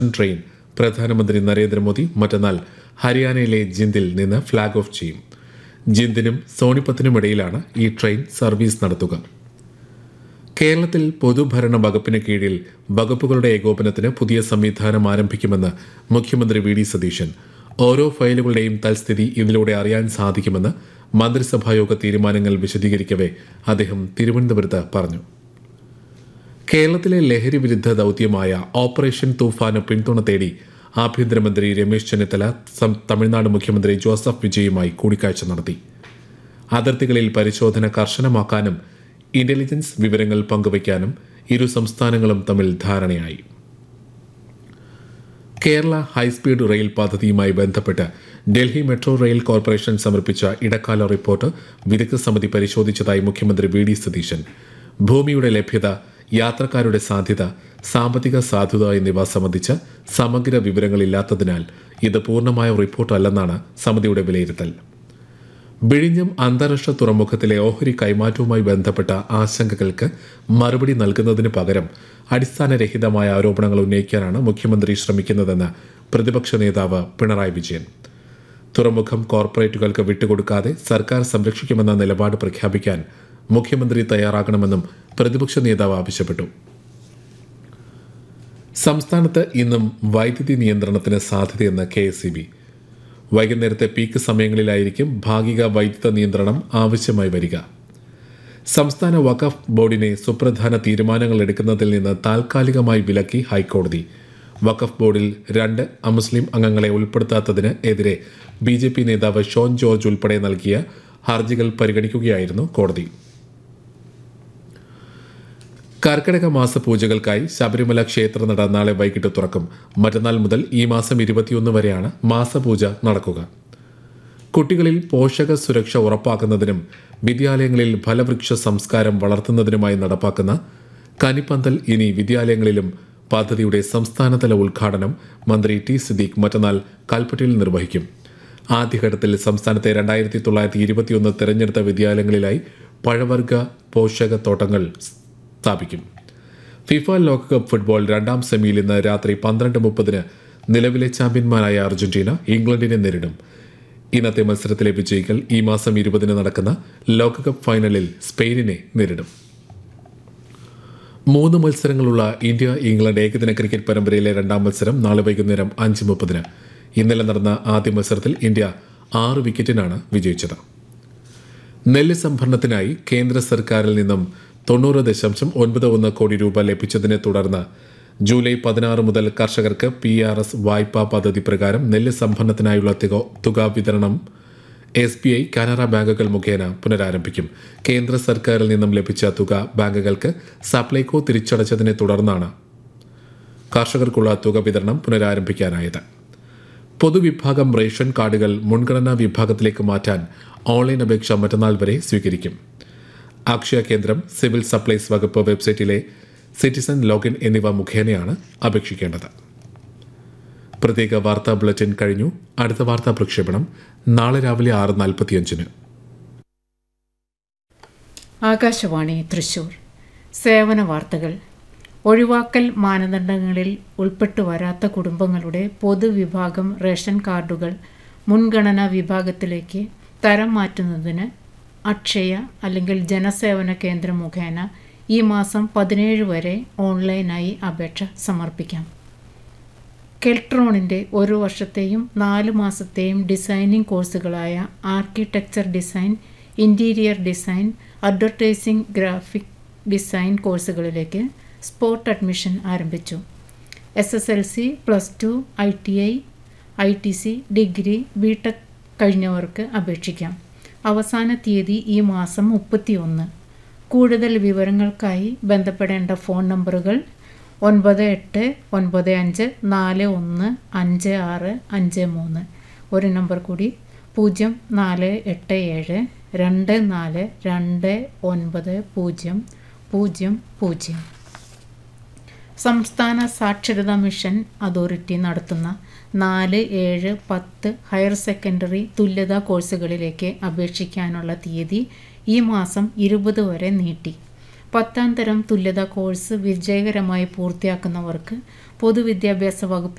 train പ്രധാനമന്ത്രി നരേന്ദ്രമോദി മറ്റന്നാൾ ഹരിയാനയിലെ ജിന്ദിൽ നിന്ന് ഫ്ളാഗ് ഓഫ് ചെയ്യും ജിന്ദിനും സോണിപ്പത്തിനുമിടയിലാണ് ഈ ട്രെയിൻ സർവീസ് നടത്തുക കേരളത്തിൽ പൊതുഭരണ വകുപ്പിന് കീഴിൽ വകുപ്പുകളുടെ ഏകോപനത്തിന് പുതിയ സംവിധാനം ആരംഭിക്കുമെന്ന് മുഖ്യമന്ത്രി വി ഡി സതീശൻ ഓരോ ഫയലുകളുടെയും തൽസ്ഥിതി ഇതിലൂടെ അറിയാൻ സാധിക്കുമെന്ന് മന്ത്രിസഭായോഗ തീരുമാനങ്ങൾ വിശദീകരിക്കവെ അദ്ദേഹം തിരുവനന്തപുരത്ത് പറഞ്ഞു കേരളത്തിലെ ലഹരി വിരുദ്ധ ദൗത്യമായ ഓപ്പറേഷൻ തൂഫാന് പിന്തുണ തേടി ആഭ്യന്തരമന്ത്രി രമേശ് ചെന്നിത്തല സം- തമിഴ്നാട് മുഖ്യമന്ത്രി ജോസഫ് വിജയുമായി കൂടിക്കാഴ്ച നടത്തി അതിർത്തികളിൽ പരിശോധന കർശനമാക്കാനും ഇന്റലിജൻസ് വിവരങ്ങൾ പങ്കുവയ്ക്കാനും ഇരു സംസ്ഥാനങ്ങളും തമ്മിൽ ധാരണയായി കേരള ഹൈസ്പീഡ് റെയിൽ പദ്ധതിയുമായി ബന്ധപ്പെട്ട് ഡൽഹി മെട്രോ റെയിൽ കോർപ്പറേഷൻ സമർപ്പിച്ച ഇടക്കാല റിപ്പോർട്ട് വിദഗ്ധ സമിതി പരിശോധിച്ചതായി മുഖ്യമന്ത്രി വി ഡി സതീശൻ ഭൂമിയുടെ ലഭ്യത യാത്രക്കാരുടെ സാധ്യത സാമ്പത്തിക സാധുത എന്നിവ സംബന്ധിച്ച് സമഗ്ര വിവരങ്ങളില്ലാത്തതിനാൽ ഇത് പൂർണ്ണമായ റിപ്പോർട്ടല്ലെന്നാണ് സമിതിയുടെ വിലയിരുത്തൽ വിഴിഞ്ഞം അന്താരാഷ്ട്ര തുറമുഖത്തിലെ ഓഹരി കൈമാറ്റവുമായി ബന്ധപ്പെട്ട ആശങ്കകൾക്ക് മറുപടി നൽകുന്നതിന് പകരം അടിസ്ഥാനരഹിതമായ ആരോപണങ്ങൾ ഉന്നയിക്കാനാണ് മുഖ്യമന്ത്രി ശ്രമിക്കുന്നതെന്ന് പ്രതിപക്ഷ നേതാവ് പിണറായി വിജയൻ തുറമുഖം കോർപ്പറേറ്റുകൾക്ക് വിട്ടുകൊടുക്കാതെ സർക്കാർ സംരക്ഷിക്കുമെന്ന നിലപാട് പ്രഖ്യാപിക്കാൻ മുഖ്യമന്ത്രി തയ്യാറാകണമെന്നും പ്രതിപക്ഷ നേതാവ് ആവശ്യപ്പെട്ടു സംസ്ഥാനത്ത് ഇന്നും വൈദ്യുതി നിയന്ത്രണത്തിന് സാധ്യതയെന്ന് കെ എസ് ബി വൈകുന്നേരത്തെ പീക്ക് സമയങ്ങളിലായിരിക്കും ഭാഗിക വൈദ്യുത നിയന്ത്രണം ആവശ്യമായി വരിക സംസ്ഥാന വഖഫ് ബോർഡിനെ സുപ്രധാന തീരുമാനങ്ങൾ എടുക്കുന്നതിൽ നിന്ന് താൽക്കാലികമായി വിലക്കി ഹൈക്കോടതി വഖഫ് ബോർഡിൽ രണ്ട് അമുസ്ലിം അംഗങ്ങളെ ഉൾപ്പെടുത്താത്തതിന് എതിരെ ബി ജെ പി നേതാവ് ഷോൺ ജോർജ് ഉൾപ്പെടെ നൽകിയ ഹർജികൾ പരിഗണിക്കുകയായിരുന്നു കോടതി കർക്കിടക മാസ പൂജകൾക്കായി ശബരിമല ക്ഷേത്രനട നാളെ വൈകിട്ട് തുറക്കും മറ്റന്നാൾ മുതൽ ഈ മാസം ഇരുപത്തിയൊന്ന് വരെയാണ് മാസപൂജ നടക്കുക കുട്ടികളിൽ പോഷക സുരക്ഷ ഉറപ്പാക്കുന്നതിനും വിദ്യാലയങ്ങളിൽ ഫലവൃക്ഷ സംസ്കാരം വളർത്തുന്നതിനുമായി നടപ്പാക്കുന്ന കനിപ്പന്തൽ ഇനി വിദ്യാലയങ്ങളിലും പദ്ധതിയുടെ സംസ്ഥാനതല ഉദ്ഘാടനം മന്ത്രി ടി സിദ്ദീഖ് മറ്റന്നാൾ കൽപ്പറ്റയിൽ നിർവഹിക്കും ആദ്യഘട്ടത്തിൽ സംസ്ഥാനത്തെ രണ്ടായിരത്തി തൊള്ളായിരത്തി ഇരുപത്തിയൊന്ന് തെരഞ്ഞെടുത്ത വിദ്യാലയങ്ങളിലായി പഴവർഗ പോഷക തോട്ടങ്ങൾ സ്ഥാപിക്കും ഫിഫ ലോകകപ്പ് ഫുട്ബോൾ രണ്ടാം സെമിയിൽ ഇന്ന് രാത്രി പന്ത്രണ്ട് മുപ്പതിന് നിലവിലെ ചാമ്പ്യന്മാരായ അർജന്റീന ഇംഗ്ലണ്ടിനെ നേരിടും ഇന്നത്തെ മത്സരത്തിലെ വിജയികൾ ഈ മാസം ഇരുപതിന് നടക്കുന്ന ലോകകപ്പ് ഫൈനലിൽ സ്പെയിനിനെ നേരിടും മൂന്ന് മത്സരങ്ങളുള്ള ഇന്ത്യ ഇംഗ്ലണ്ട് ഏകദിന ക്രിക്കറ്റ് പരമ്പരയിലെ രണ്ടാം മത്സരം നാളെ വൈകുന്നേരം അഞ്ച് മുപ്പതിന് ഇന്നലെ നടന്ന ആദ്യ മത്സരത്തിൽ ഇന്ത്യ ആറ് വിക്കറ്റിനാണ് വിജയിച്ചത് നെല്ല് സംഭരണത്തിനായി കേന്ദ്ര സർക്കാരിൽ നിന്നും തൊണ്ണൂറ് ദശാംശം ഒൻപത് ഒന്ന് കോടി രൂപ ലഭിച്ചതിനെ തുടർന്ന് ജൂലൈ പതിനാറ് മുതൽ കർഷകർക്ക് പി ആർ എസ് വായ്പാ പദ്ധതി പ്രകാരം നെല്ല് സംഭരണത്തിനായുള്ള തുക- തുക വിതരണം എസ് ബി ഐ കാനറ ബാങ്കുകൾ മുഖേന പുനരാരംഭിക്കും കേന്ദ്ര സർക്കാരിൽ നിന്നും ലഭിച്ച തുക ബാങ്കുകൾക്ക് സപ്ലൈകോ തിരിച്ചടച്ചതിനെ തുടർന്നാണ് കർഷകർക്കുള്ള തുക വിതരണം പുനരാരംഭിക്കാനായത് പൊതുവിഭാഗം റേഷൻ കാർഡുകൾ മുൻഗണനാ വിഭാഗത്തിലേക്ക് മാറ്റാൻ ഓൺലൈൻ അപേക്ഷ മറ്റന്നാൾ വരെ സ്വീകരിക്കും അക്ഷയ കേന്ദ്രം സിവിൽ സപ്ലൈസ് വകുപ്പ് വെബ്സൈറ്റിലെ സിറ്റിസൺ ലോഗിൻ എന്നിവ മുഖേനയാണ് അപേക്ഷിക്കേണ്ടത് പ്രത്യേക വാർത്താ ബുള്ളറ്റിൻ കഴിഞ്ഞു അടുത്ത വാർത്താ പ്രക്ഷേപണം നാളെ രാവിലെ ആറ് നാൽപ്പത്തിയഞ്ചിന് ആകാശവാണി തൃശൂർ സേവന വാർത്തകൾ ഒഴിവാക്കൽ മാനദണ്ഡങ്ങളിൽ ഉൾപ്പെട്ടു വരാത്ത കുടുംബങ്ങളുടെ പൊതുവിഭാഗം റേഷൻ കാർഡുകൾ മുൻഗണനാ വിഭാഗത്തിലേക്ക് തരം മാറ്റുന്നതിന് അക്ഷയ അല്ലെങ്കിൽ ജനസേവന കേന്ദ്രം മുഖേന ഈ മാസം പതിനേഴ് വരെ ഓൺലൈനായി അപേക്ഷ സമർപ്പിക്കാം കെൽട്രോണിൻ്റെ ഒരു വർഷത്തെയും നാല് മാസത്തെയും ഡിസൈനിങ് കോഴ്സുകളായ architecture design interior design advertising graphic design കോഴ്സുകളിലേക്ക് സ്പോട്ട് അഡ്മിഷൻ ആരംഭിച്ചു S S L C plus two I T I I T C degree B tech കഴിഞ്ഞവർക്ക് അപേക്ഷിക്കാം അവസാന തീയതി ഈ മാസം മുപ്പത്തിയൊന്ന് കൂടുതൽ വിവരങ്ങൾക്കായി ബന്ധപ്പെടേണ്ട ഫോൺ നമ്പറുകൾ ഒൻപത് എട്ട് ഒൻപത് അഞ്ച് നാല് ഒന്ന് അഞ്ച് ആറ് അഞ്ച് മൂന്ന് ഒരു നമ്പർ കൂടി പൂജ്യം നാല് എട്ട് ഏഴ് രണ്ട് നാല് രണ്ട് ഒൻപത് പൂജ്യം പൂജ്യം പൂജ്യം സംസ്ഥാന സാക്ഷരതാ മിഷൻ അതോറിറ്റി നടത്തുന്ന നാല് ഏഴ് പത്ത് ഹയർ സെക്കൻഡറി തുല്യതാ കോഴ്സുകളിലേക്ക് അപേക്ഷിക്കാനുള്ള തീയതി ഈ മാസം ഇരുപത് വരെ നീട്ടി പത്താം തരം തുല്യതാ കോഴ്സ് വിജയകരമായി പൂർത്തിയാക്കുന്നവർക്ക് പൊതുവിദ്യാഭ്യാസ വകുപ്പിൽ